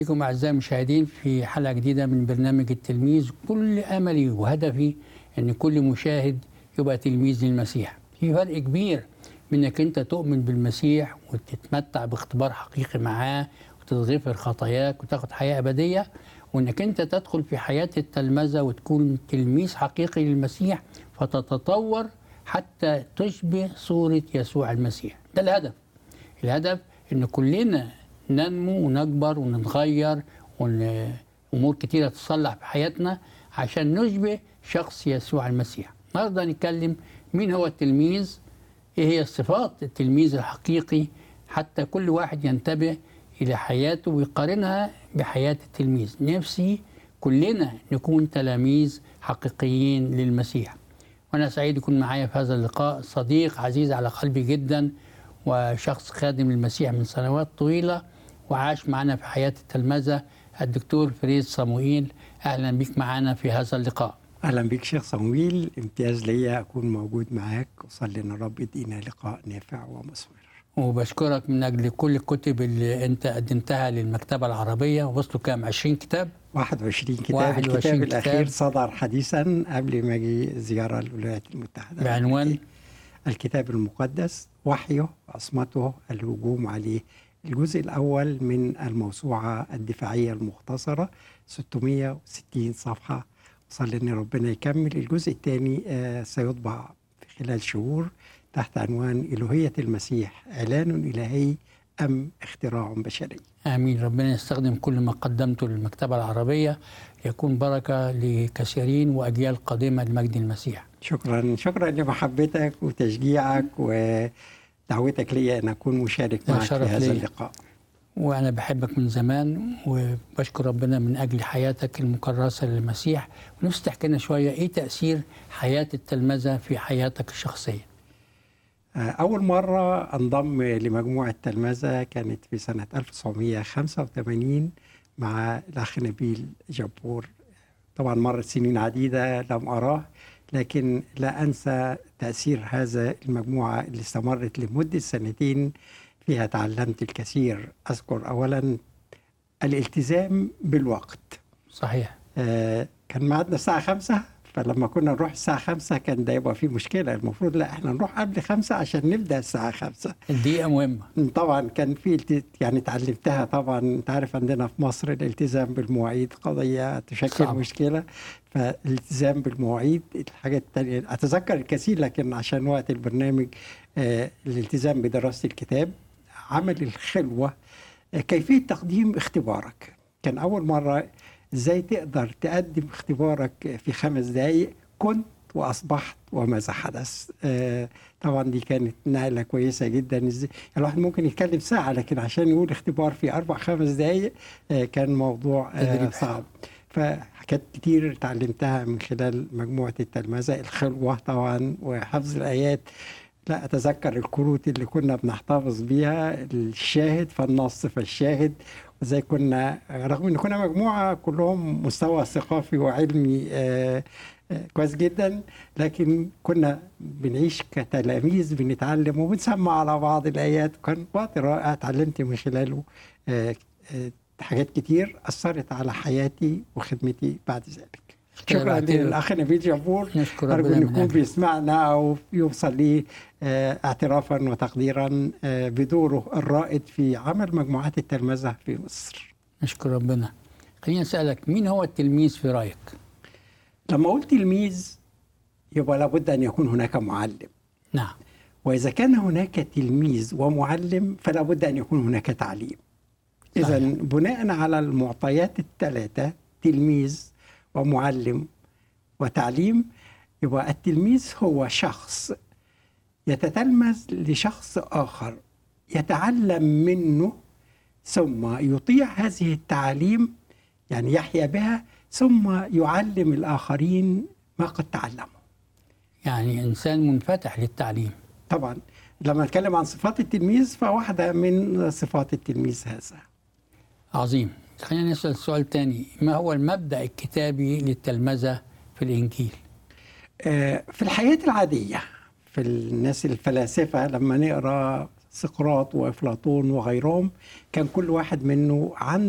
بكم أعزائي المشاهدين في حلقة جديدة من برنامج التلميذ كل أملي وهدفي أن كل مشاهد يبقى تلميذ للمسيح في فرق كبير من أنك أنت تؤمن بالمسيح وتتمتع باختبار حقيقي معاه وتتغفر خطاياك وتاخد حياة أبدية وأنك أنت تدخل في حياة التلمذة وتكون تلميذ حقيقي للمسيح فتتطور حتى تشبه صورة يسوع المسيح ده الهدف الهدف أن كلنا ننمو ونكبر ونتغير وأمور كتيرة تصلح في حياتنا عشان نشبه شخص يسوع المسيح النهارده نتكلم مين هو التلميذ ايه هي صفات التلميذ الحقيقي حتى كل واحد ينتبه الى حياته ويقارنها بحياه التلميذ نفسي كلنا نكون تلاميذ حقيقيين للمسيح وانا سعيد يكون معايا في هذا اللقاء صديق عزيز على قلبي جدا وشخص خادم للمسيح من سنوات طويله وعاش معنا في حياه التلمذه الدكتور فريد صموئيل اهلا بك معنا في هذا اللقاء اهلا بك شيخ صمويل امتياز ليا اكون موجود معاك وصلي ان الرب يدينا لقاء نافع ومثمر وبشكرك من اجل كل الكتب اللي انت قدمتها للمكتبه العربيه وصلوا كام 20 كتاب 21 كتاب 21 الكتاب كتاب. الاخير صدر حديثا قبل ما اجي زياره للولايات المتحده بعنوان الكتاب المقدس وحيه عصمته الهجوم عليه الجزء الأول من الموسوعة الدفاعية المختصرة 660 صفحة صلي إن ربنا يكمل الجزء الثاني آه، سيطبع في خلال شهور تحت عنوان إلوهية المسيح إعلان إلهي أم اختراع بشري امين ربنا يستخدم كل ما قدمته للمكتبه العربيه يكون بركه لكثيرين واجيال قادمه لمجد المسيح شكرا شكرا لمحبتك وتشجيعك ودعوتك لي أن أكون مشارك ده معك في شرف هذا لي. اللقاء وانا بحبك من زمان وبشكر ربنا من اجل حياتك المكرسه للمسيح ونفسي تحكي لنا شويه ايه تاثير حياه التلمذه في حياتك الشخصيه أول مرة انضم لمجموعة تلمذة كانت في سنة 1985 مع الأخ نبيل جبور طبعا مرت سنين عديدة لم أراه لكن لا أنسى تأثير هذا المجموعة اللي استمرت لمدة سنتين فيها تعلمت الكثير أذكر أولا الالتزام بالوقت صحيح آه، كان ميعادنا الساعة خمسة فلما كنا نروح الساعة خمسة كان ده يبقى فيه مشكلة المفروض لا احنا نروح قبل خمسة عشان نبدأ الساعة خمسة الدقيقه مهمه طبعا كان في الت- يعني اتعلمتها طبعا انت عارف عندنا في مصر الالتزام بالمواعيد قضية تشكل صعب. صعب. مشكلة فالالتزام بالمواعيد الحاجة التانية أتذكر الكثير لكن عشان وقت البرنامج آه الالتزام بدراسة الكتاب عمل الخلوة آه كيفية تقديم اختبارك كان أول مرة ازاي تقدر تقدم اختبارك في خمس دقايق كنت واصبحت وماذا حدث آه طبعا دي كانت نقله كويسه جدا ازاي يعني الواحد ممكن يتكلم ساعه لكن عشان يقول اختبار في اربع خمس دقايق آه كان موضوع آه تدريب. صعب فحاجات كتير اتعلمتها من خلال مجموعه التلمذه الخلوه طبعا وحفظ الايات لا اتذكر الكروت اللي كنا بنحتفظ بيها الشاهد فالنص فالشاهد وزي كنا رغم ان كنا مجموعه كلهم مستوى ثقافي وعلمي آه، آه، كويس جدا لكن كنا بنعيش كتلاميذ بنتعلم وبنسمع على بعض الايات كان وقت رائع اتعلمت من خلاله آه، آه، حاجات كتير اثرت على حياتي وخدمتي بعد ذلك شكرا بعتبر- للاخ نبيل جبور نشكر أرجو ربنا أن من يكون أجل بيسمعنا أو يوصل لي آه، اعترافا وتقديرا آه، بدوره الرائد في عمل مجموعات التلمذة في مصر نشكر ربنا خليني اسالك مين هو التلميذ في رايك لما قلت تلميذ يبقى لابد أن يكون هناك معلم نعم وإذا كان هناك تلميذ ومعلم فلا بد أن يكون هناك تعليم إذا صحيح. بناء على المعطيات الثلاثة تلميذ ومعلم وتعليم يبقى التلميذ هو شخص يتتلمذ لشخص آخر يتعلم منه ثم يطيع هذه التعاليم يعني يحيا بها ثم يعلم الآخرين ما قد تعلموا يعني انسان منفتح للتعليم طبعا لما نتكلم عن صفات التلميذ فواحدة من صفات التلميذ هذا عظيم خلينا نسال سؤال تاني ما هو المبدا الكتابي للتلمذه في الانجيل آه، في الحياة العادية في الناس الفلاسفة لما نقرأ سقراط وأفلاطون وغيرهم كان كل واحد منه عنده